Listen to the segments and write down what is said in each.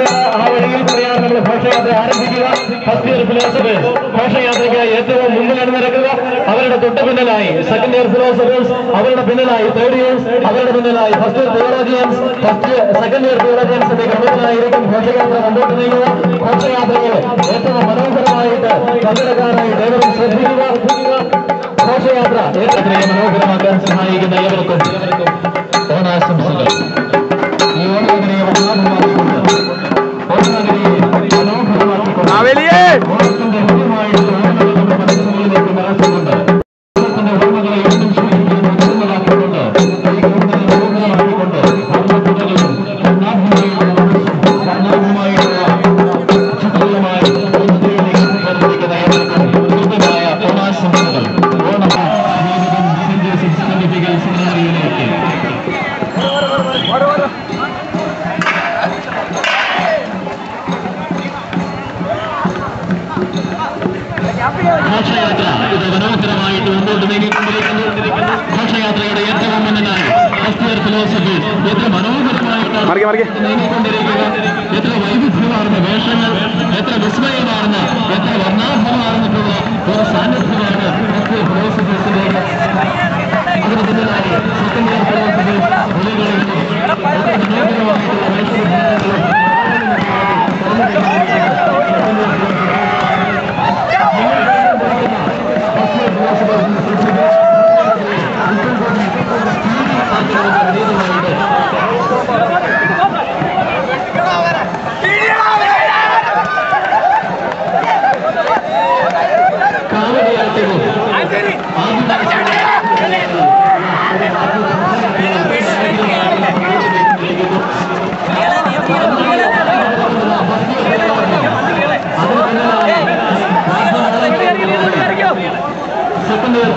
ഘോഷയാത്ര ആ വഴിയിൽ കൂടിയാണ് നമ്മൾ ഘോഷയാത്ര ആരംഭിക്കുക ഫസ്റ്റ് ഇയർ ഫിലോസഫേഴ്സ് ഘോഷയാത്രയ്ക്ക് ഏറ്റവും മുമ്പിലാണ് നടക്കുക അവരുടെ തൊട്ട് പിന്നിലായി സെക്കൻഡ് ഇയർ ഫിലോസഫേഴ്സ് അവരുടെ പിന്നിലായി തേർഡ് ഇയേഴ്സ് അവരുടെ പിന്നിലായി first year theologians first second year തിയോളജിയൻസിന്റെ ക്രമത്തിലായിരിക്കും ഘോഷയാത്ര മുമ്പോട്ട് നീങ്ങുക ഘോഷയാത്രകൾ ഏറ്റവും മനോഹരമായിട്ട് പങ്കെടുക്കാനായിട്ട് ഏവരും ശ്രദ്ധിക്കുക ഘോഷയാത്ര ഏറ്റവും മനോഹരമാക്കാൻ സഹായിക്കുന്ന ഏവർക്കും ഓണാശംസകൾ ഈ ഓണാഗ്രഹം മനോഹരമാക്കിക്കൊണ്ട് ഓണാഗ്രഹം മനോഹരമാക്കിക്കൊണ്ട് മാവേലിയേ ഓണത്തിന്റെ ഹൃദയമായിട്ട് ഓണങ്ങൾ നമ്മുടെ മനസ്സുകളിലേക്ക് നിറച്ചുകൊണ്ട് ഓണത്തിന്റെ ഓർമ്മകളെ എന്നും സൂക്ഷിക്കുന്ന മനസ്സിലാക്കിക്കൊണ്ട് ഈ ഓണത്തെ മനോഹരമാക്കിക്കൊണ്ട് ഓർമ്മക്കുടകളും വർണ്ണാഭമായുള്ള മനസ്സും വർണ്ണാഭമായുള്ള ചിത്രങ്ങളുമായി ഓണത്തിലേക്ക് പ്രവർത്തിക്കുന്ന ഏവർക്കും ഹൃദയമായ ഓണാശംസകൾ ഓണം ജീവിതം സെന്റ് ജോസഫ് സെമിഫിക്കൽ സെമിനാറിയിലേക്ക് ഘോഷയാത്ര ഇത് മനോഹരമായിട്ട് മുമ്പോട്ട് നീങ്ങിക്കൊണ്ടിരിക്കുന്നു ഘോഷയാത്രയുടെ ഏറ്റവും മുന്നിലായി ഫസ്റ്റ് ഇയർ ഫിലോസഫീസ് എത്ര മനോഹരമായിട്ടാണ് മറികെ, മറികെ. നീങ്ങിക്കൊണ്ടിരിക്കുക എത്ര വൈവിധ്യമാർന്ന വേഷങ്ങൾ എത്ര വിസ്മയമാർന്ന എത്ര വർണ്ണാഭമാർന്നിട്ടുള്ള ഒരു സാന്നിധ്യമാണ് ഫസ്റ്റ് ഇയർ ഫിലോസഫീസിന്റെ അതിന് പിന്നിലായി സെക്കൻഡ് ഇയർ ഫിലോസഫീസ് ഒളികളിലും എത്ര മനോഹരമായിട്ടുള്ള വേഷവിധാനങ്ങളും കാവടിയാട്ടവും സെക്കൻഡ് ഇയർ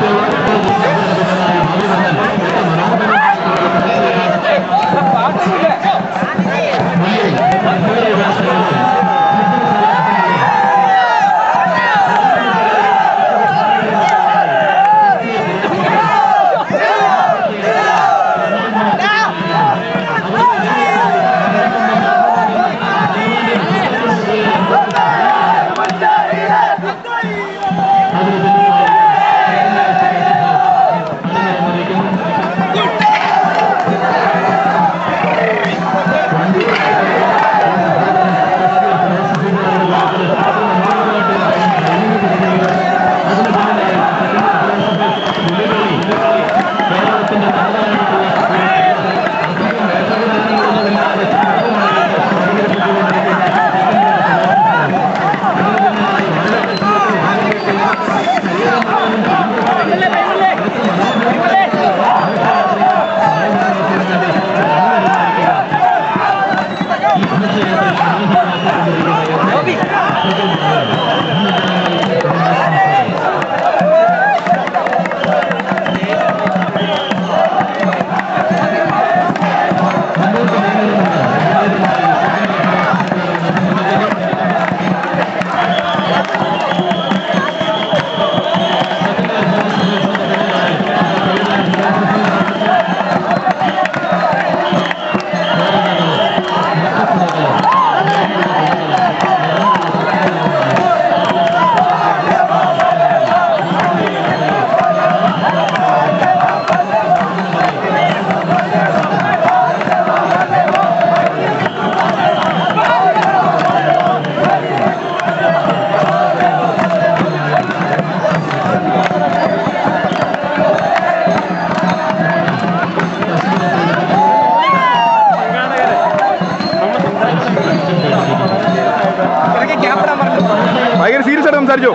ഭയങ്കര സീരിയസ് ആയിട്ട് സംസാരിച്ചോ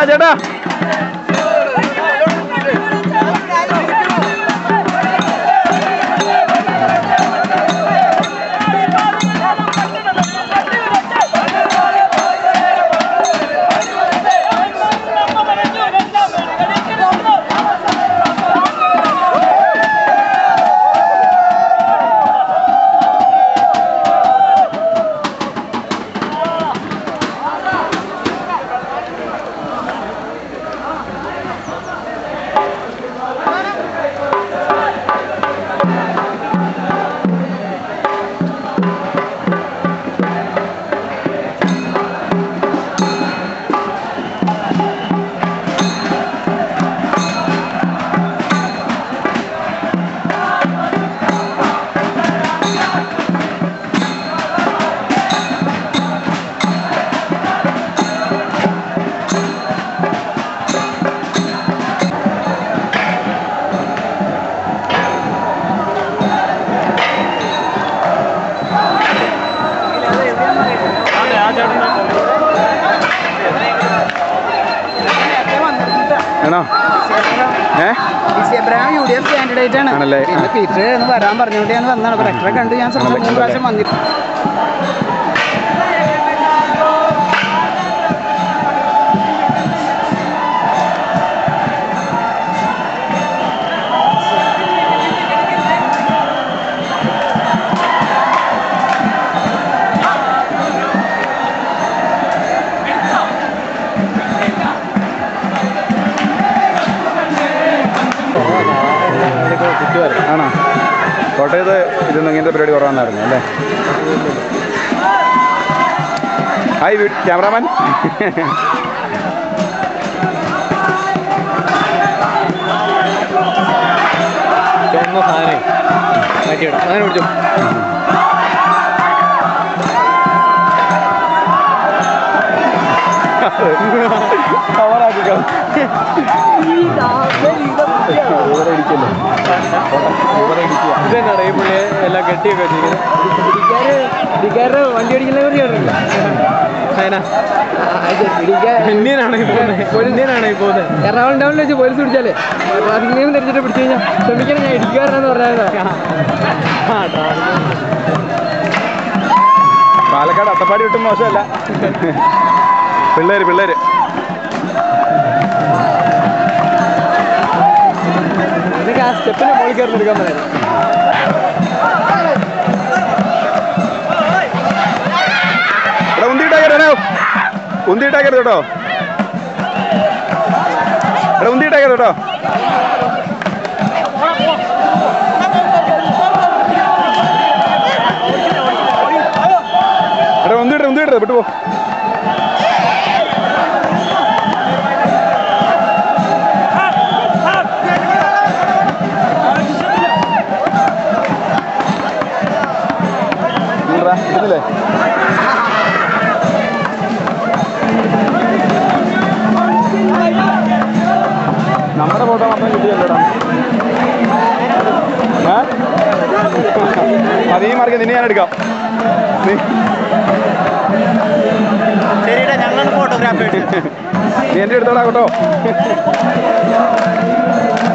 ചേട്ടാ ചേട്ടാ ആണോ A Abraham U D F candidate ആണ് ആണല്ലേ? പിന്നെ പീറ്റർ എന്ന് വരാൻ പറഞ്ഞുകൊണ്ട് ഞാൻ വന്നതാണ് കളക്ടറെ കണ്ട് ഞാൻ സ്വന്തം മൂന്ന് പ്രാവശ്യം വന്നിട്ട് ആണോ കോട്ടയത്ത് ഇതൊന്നും ഇങ്ങനത്തെ പരിപാടി കുറവാന്നായിരുന്നു അല്ലേ ഹായ് വീ ക്യാമറാമാൻ ചുവന്ന സാധനം മാറ്റിയിടും അങ്ങനെ പിടിച്ചു ഇതെന്നാണ് ഈ പുള്ളിയെ എല്ലാം കെട്ടിയൊക്കെ വെച്ചിരിക്കുന്നത് വണ്ടി അടിക്കുന്ന ഇന്ത്യനാണ് ഈ പോകുന്നത് ഇന്ത്യനാണ് ഈ പോകുന്നത് എറണാകുളം ടൗണിൽ വെച്ച് പോലീസ് പിടിച്ചാലേ ട്രാഫിക് നിയമം ധരിച്ചിട്ട് പിടിച്ചു കഴിഞ്ഞാൽ ക്ഷമിക്കണം ഞാൻ ഇടിക്കാരനെന്ന് പറഞ്ഞാൽ പാലക്കാട് അട്ടപ്പാടി വിട്ടും മോശമല്ല പിള്ളേര് പിള്ളേര് എനിക്ക് ആ സ്റ്റെപ്പിന് മുകളിൽ കയറി എടുക്കാൻ പറയാം എടാ ഉന്തിയിട്ടേക്കരുത് ഉന്തിയിട്ടേക്കരുത് കേട്ടോ എടാ ഉന്തിയിട്ടേക്കരുത് കേട്ടോ എടാ ഉന്തിയിട്ടേ ഉന്തിയിട്ടേ വിട്ടു പോ ഇല്ലടാ, ഇരുന്നില്ലേ നമ്മുടെ ഫോട്ടോ മാത്രം കിട്ടിയല്ലോടാ ഏ? അത് ഈ മാർഗം നിന്നെ ഞാൻ എടുക്കാം നീ- നീ എൻ്റെ എടുത്തോടാ കേട്ടോ